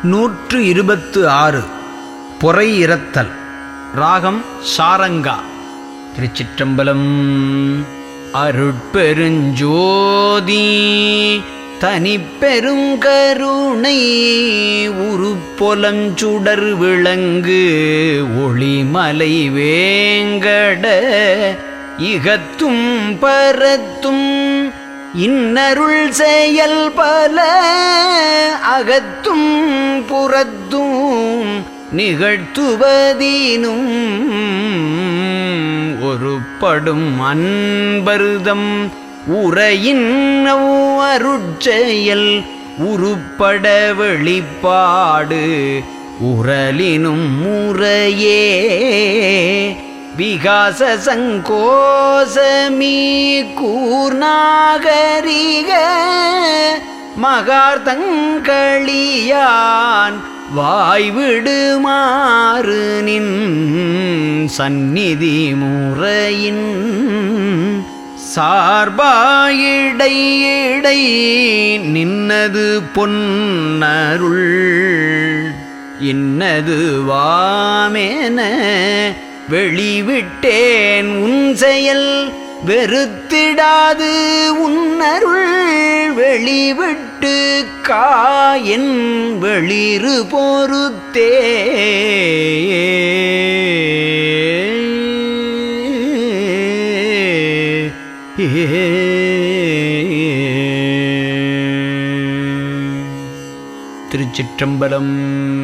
நூற்று இருபத்து ஆறு பொறை இறத்தல் ராகம் சாரங்கா திருச்சிற்றம்பலம் அருட்பெருஞ்சோதி தனிப்பெருங்கருணை உருப்பொலஞ்சுடர் விளங்கு ஒளிமலை வேங்கட இகத்தும் பரத்தும் இன்னருள் செயல் பல அகத்தும் புறத்தும் நிகழ்த்துவதீனும் ஒருபடும் அன்பருதம் உரையின் அருட்செயல் உருப்பட வெளிப்பாடு உரலினும் முறையே விகாச சங்கோசமீ கூர்நாகரிக மகார்த்தங்களியான் வாய்விடுமாறு நின் சந்நிதி முறையின் சார்பாயிடை இடை நின்னது பொன்னருள் இன்னது வாமென வெளிவிட்டேன் உன் செயல் வெறுத்திடாது உன்னருள் வெளிவிட்டு காயன் வெளிறு பொறுத்தே திருச்சிற்றம்பலம்